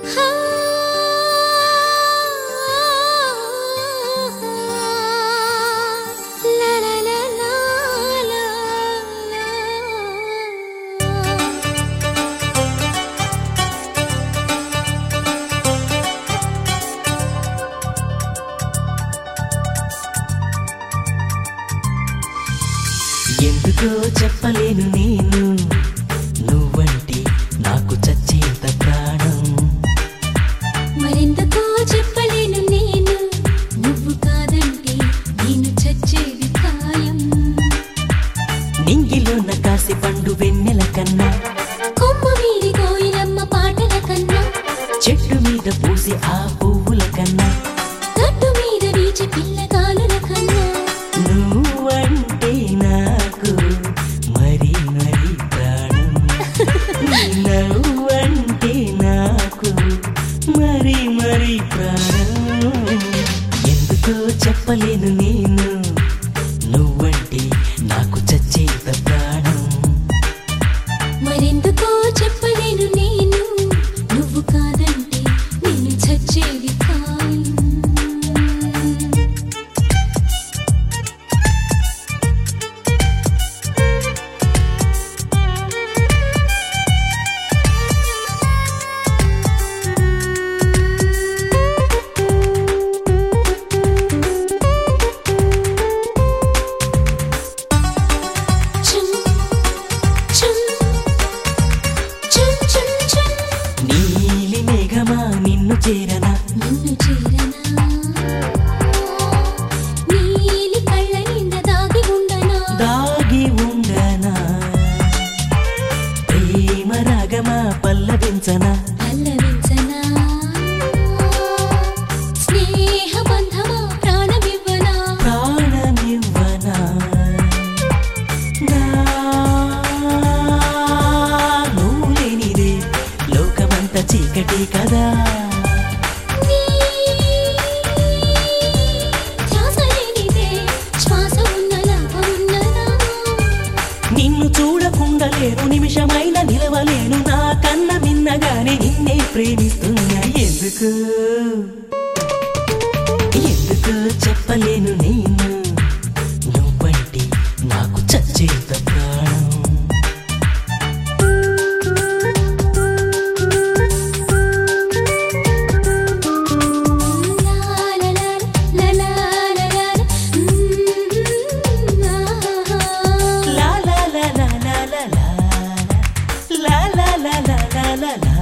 ఎందుకో చెప్పలేను నేను నువ్వంటే నాకు చచ్చేంత ప్రాణం మరెందుకో చెప్పలేను నేను నువ్వు కాదంటే నేను చచ్చేది ఖాయం నింగిలోన కాసి పండు వెన్నెల కన్నా కొమ్ము మీది కోయిలమ్మ పాటల కన్నా చెట్టు మీద పూసి ఆ పువ్వుల కన్నా గట్టు మీద వీచి పిల్లగాలుల కన్నా నువ్వంటే నాకు మరి మరి ప్రాణం నీ నవ్వంటే నాకు మరి మరి ప్రాణం ఎందుకో చెప్పలేను నేను నువ్వంటే నాకు చచ్చేంత ప్రాణం మరెందుకో చెప్పలేను నేను నువ్వు కాదంటే నేను చచ్చేది ఖాయం చుమ్ చుమ్ చుమ్ చుమ్ చుమ్ నీలి మేఘమా నిన్ను చేరనా నిన్ను చేరనా నీలి కళ్ళ నింద దాగి ఉండనా దాగి ఉండనా ప్రేమ రాగమా పల్లవించనా పల్లవించనా స్నేహ బంధమా ప్రాణమివ్వనా ప్రాణమివ్వనా నా నువ్వు లేనిదే లోకమంత చీకటి కదా నీ ధ్యాస లేనిదే శ్వాస ఉన్న లాభం ఉన్నదా నిన్ను చూడకుండా లేను నిమిషమైన నిలవలేను నా కన్న మిన్నగానే నిన్నే ప్రేమిస్తున్నా ఎందుకు ఎందుకు చెప్పలేను నేను నువ్వంటే నాకు చచ్చేంత ప్రాణం లా లా లా లా లా లా లా మ్మ్ ఆ లా లా లా లా లా లా లా లా లా లా లా లా లా లా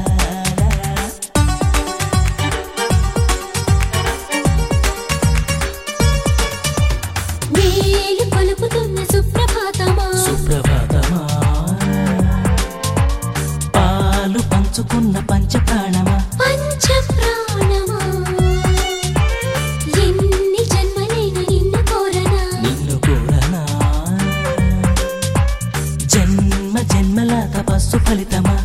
వేలు కొలుపుతున్న సుప్రభాతమా సుప్రభాతమా పాలు పంచుకున్న పంచప్రాణమా పంచ ప్రాణమా ఎన్ని జన్మలైన నిన్ను కోరనా నిన్ను కోరనా జన్మ జన్మల తపస్సు ఫలితమా